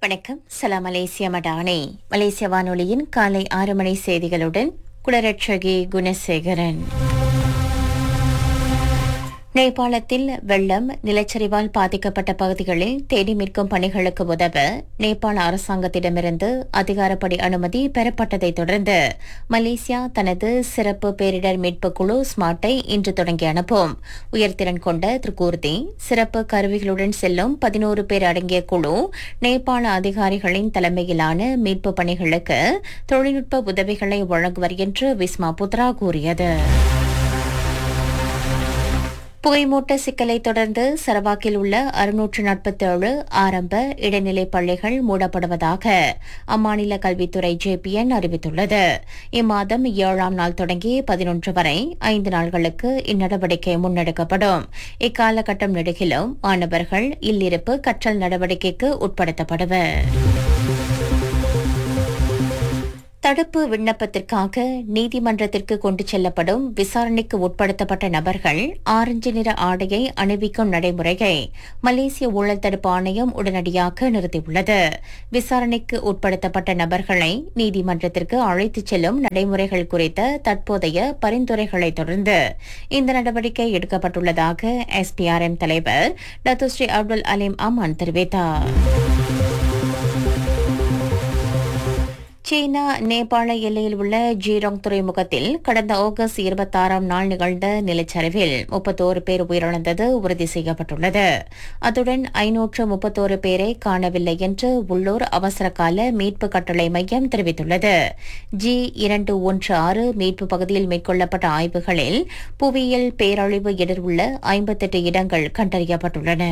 வணக்கம் சலாம் மலேசியா மடானே மலேசிய வானொலியின் காலை ஆறு மணி செய்திகளுடன் குலரட்சகி குணசேகரன் நேபாளத்தில் வெள்ளம் நிலச்சரிவால் பாதிக்கப்பட்ட பகுதிகளில் தேடி மீட்கும் பணிகளுக்கு உதவ நேபாள அரசாங்கத்திடமிருந்து அதிகாரப்படி அனுமதி பெறப்பட்டதை தொடர்ந்து மலேசியா தனது சிறப்பு பேரிடர் மீட்பு குழு ஸ்மார்ட்டை இன்று தொடங்கி அனுப்பும் உயர்திறன் கொண்ட திருக்கூர்த்தி சிறப்பு கருவிகளுடன் செல்லும் பதினோரு பேர் அடங்கிய குழு நேபாள அதிகாரிகளின் தலைமையிலான மீட்பு பணிகளுக்கு தொழில்நுட்ப உதவிகளை வழங்குவர் என்று விஸ்மா புத்ரா கூறியது புகைமூட்ட சிக்கலை தொடர்ந்து சரவாக்கில் உள்ள அறுநூற்று நாற்பத்தேழு ஆரம்ப இடைநிலை பள்ளிகள் மூடப்படுவதாக அம்மாநில கல்வித்துறை ஜேபிஎன் அறிவித்துள்ளது இம்மாதம் ஏழாம் நாள் தொடங்கி பதினொன்று வரை ஐந்து நாள்களுக்கு இந்நடவடிக்கை முன்னெடுக்கப்படும் இக்காலகட்டம் நெடுகிலும் மாணவர்கள் இல்லிருப்பு கற்றல் நடவடிக்கைக்கு உட்படுத்தப்படுவர் தடுப்பு விண்ணப்பத்திற்காக நீதிமன்றத்திற்கு கொண்டு செல்லப்படும் விசாரணைக்கு உட்படுத்தப்பட்ட நபர்கள் ஆரஞ்சு நிற ஆடையை அணிவிக்கும் நடைமுறையை மலேசிய ஊழல் தடுப்பு ஆணையம் உடனடியாக நிறுத்தியுள்ளது விசாரணைக்கு உட்படுத்தப்பட்ட நபர்களை நீதிமன்றத்திற்கு அழைத்துச் செல்லும் நடைமுறைகள் குறித்த தற்போதைய பரிந்துரைகளை தொடர்ந்து இந்த நடவடிக்கை எடுக்கப்பட்டுள்ளதாக எஸ்பிஆர்எம் தலைவர் டத்துஸ்ரீ அப்துல் அலீம் அமான் தெரிவித்தார் சீனா நேபாள எல்லையில் உள்ள ஜீரோங் துறைமுகத்தில் கடந்த ஆகஸ்ட் இருபத்தாறாம் நாள் நிகழ்ந்த நிலச்சரிவில் முப்பத்தோரு பேர் உயிரிழந்தது உறுதி செய்யப்பட்டுள்ளது அத்துடன் ஐநூற்று முப்பத்தோரு பேரை காணவில்லை என்று உள்ளூர் அவசரகால மீட்பு கட்டளை மையம் தெரிவித்துள்ளது ஜி இரண்டு ஒன்று ஆறு மீட்பு பகுதியில் மேற்கொள்ளப்பட்ட ஆய்வுகளில் புவியியல் பேரழிவு எதிர்வுள்ள ஐம்பத்தெட்டு இடங்கள் கண்டறியப்பட்டுள்ளன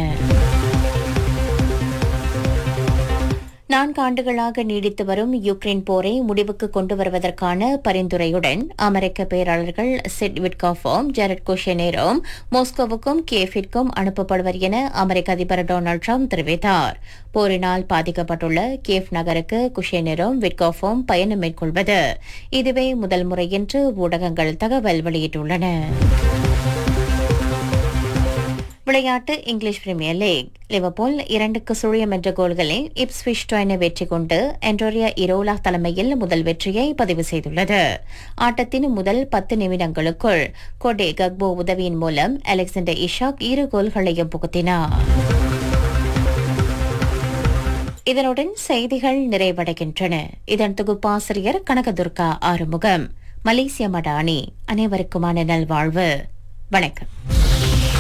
நான்கு ஆண்டுகளாக நீடித்து வரும் யுக்ரைன் போரை முடிவுக்கு கொண்டு வருவதற்கான பரிந்துரையுடன் அமெரிக்க பேராளர்கள் சிட் விட்காஃபோம் ஜெரட் குஷனேரோம் மாஸ்கோவுக்கும் கேஃபிற்கும் அனுப்பப்படுவர் என அமெரிக்க அதிபர் டொனால்டு ட்ரம்ப் தெரிவித்தார் போரினால் பாதிக்கப்பட்டுள்ள கேஃப் நகருக்கு குஷேனரும் விட்காஃபோம் பயணம் மேற்கொள்வது இதுவே முதல் முறை என்று ஊடகங்கள் தகவல் வெளியிட்டுள்ளன விளையாட்டு இங்கிலீஷ் பிரீமியர் லீக் லிவர்பூல் இரண்டுக்கு சுழியம் என்ற கோல்களில் இப்ஸ்விச் டொயினை வெற்றி கொண்டு என்டோரியா இரோலா தலைமையில் முதல் வெற்றியை பதிவு செய்துள்ளது ஆட்டத்தின் முதல் பத்து நிமிடங்களுக்குள் கொடே கக்போ உதவியின் மூலம் அலெக்சாண்டர் இஷாக் இரு கோல்களையும் புகுத்தினார் இதனுடன் செய்திகள் நிறைவடைகின்றன இதன் தொகுப்பாசிரியர் கனகதுர்கா ஆறுமுகம் மலேசிய மடானி அனைவருக்குமான நல்வாழ்வு வணக்கம்